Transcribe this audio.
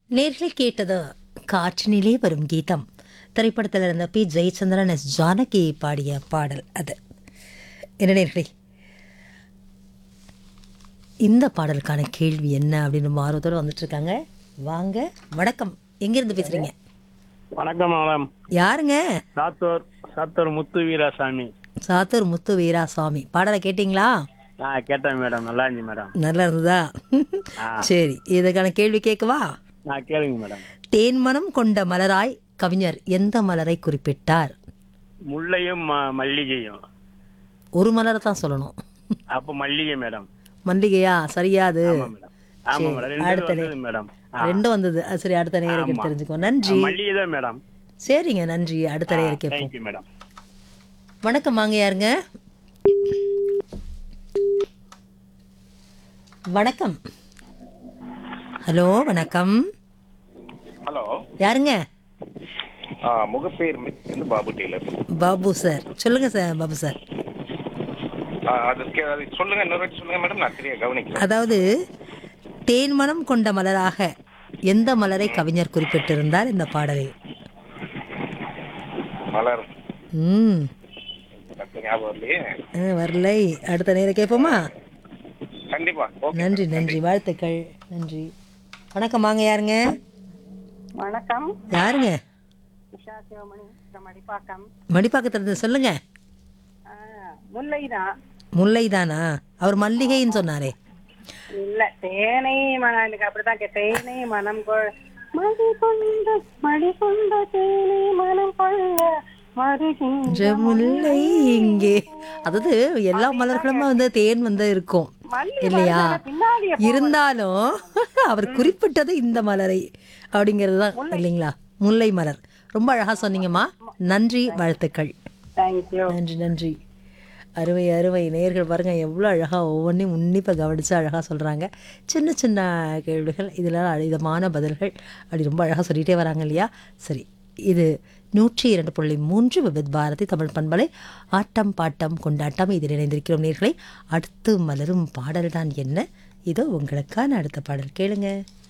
நேர்களை கேட்டது காற்றினிலே வரும் கீதம் திரைப்படத்தில் இருந்த பி ஜெயச்சந்திரன் எஸ் ஜானகி பாடிய பாடல் அது என்ன நேர்களே இந்த பாடலுக்கான கேள்வி என்ன அப்படின்னு ரொம்ப ஆர்வத்தோடு வந்துட்டு இருக்காங்க வாங்க வணக்கம் எங்கேருந்து பேசுறீங்க வணக்கம் மேடம் யாருங்க சாத்தூர் சாத்தூர் முத்து வீராசாமி சாத்தூர் முத்து வீராசாமி பாடலை கேட்டிங்களா நான் கேட்டேன் மேடம் நல்லா இருந்துச்சு மேடம் நல்லா இருந்ததா ஆ. சரி இதுக்கான கேள்வி கேட்கவா நான் கேளுங்க மேடம் தேன்மனம் கொண்ட மலராய் கவிஞர் எந்த மலரை குறிப்பிட்டார் முல்லையும் ம- மல்லிகையும் ஒரு மலரை தான் சொல்லணும் அப்போ மல்லிகை மேடம் மல்லிகையா சரியா அது ஆமா மேடம் ஆமா மேடம் ரெண்டு அடுத்த வந்தது மேடம் ஆ. ரெண்டும் வந்தது அது சரி அடுத்த நேரம் ஆமா. தெரிஞ்சுக்கோ நன்றி மல்லிகை தான் மேடம் சரிங்க நன்றி அடுத்த நேரம் கேட்போம் தேங்க்யூ மேடம் வணக்கம் வாங்க யாருங்க வணக்கம் ஹலோ வணக்கம் ஹலோ யாருங்க ஆ, முகப்பேர் வந்து பாபு டெய்லர் பாபு சார் சொல்லுங்க சார் பாபு சார் ஆ, அது கே- அது சொல்லுங்க இன்னொரு வாட்டி சொல்லுங்க மேடம் நான் சரியா கவனிக்கல அதாவது தேன்மனம் கொண்ட மலராக எந்த மலரை கவிஞர் குறிப்பிட்டிருந்தார் இந்த பாடலில் மலர் ம் எனக்கு ஞாபகம் இல்லையே ஆ, வரலை அடுத்த நேரம் கேட்போமா கண்டிப்பா ஓகே நன்றி நன்றி வாழ்த்துக்கள் நன்றி வணக்கம் வாங்க யாருங்க வணக்கம் யாருங்க உஷா சிவமணி from மடிப்பாக்கம் மடிப்பாக்கத்துல சொல்லுங்க முல்லை தான் முல்லை தானா அவர் மல்லிகைன்னு சொன்னாரே இல்ல தேனை மனம் எனக்கு அப்படிதான் கே- தேனை மனம் கொள் மடி கொண்ட மடி கொண்ட தேனை மனம் கொள்ள வருகின்ற இந்த முல்லை இங்கே அதாவது எல்லா மலர்களுமே வந்து தேன் வந்து இருக்கும் மல்லி இல்லையா மலர்ல பின்னாடி இருந்தாலும் அவர் குறிப்பிட்டது இந்த மலரை அப்படிங்கிறது தான் இல்லைங்களா முல்லை மலர் ரொம்ப அழகா சொன்னீங்கம்மா நன்றி வாழ்த்துக்கள் தேங்க்யூ நன்றி நன்றி அருமை அருமை நேர்கள் பாருங்க எவ்வளோ அழகாக ஒவ்வொன்றையும் உன்னிப்பாக கவனித்து அழகாக சொல்கிறாங்க சின்ன சின்ன கேள்விகள் இதில் அழிதமான பதில்கள் அப்படி ரொம்ப அழகாக சொல்லிகிட்டே வராங்க இல்லையா சரி இது நூற்றி இரண்டு புள்ளி மூன்று விபத் பாரதி தமிழ் பண்பலை ஆட்டம் பாட்டம் கொண்டாட்டம் இதில் இணைந்திருக்கிறோம் நேர்களை அடுத்து மலரும் பாடல் தான் என்ன இதோ உங்களுக்கான அடுத்த பாடல் கேளுங்க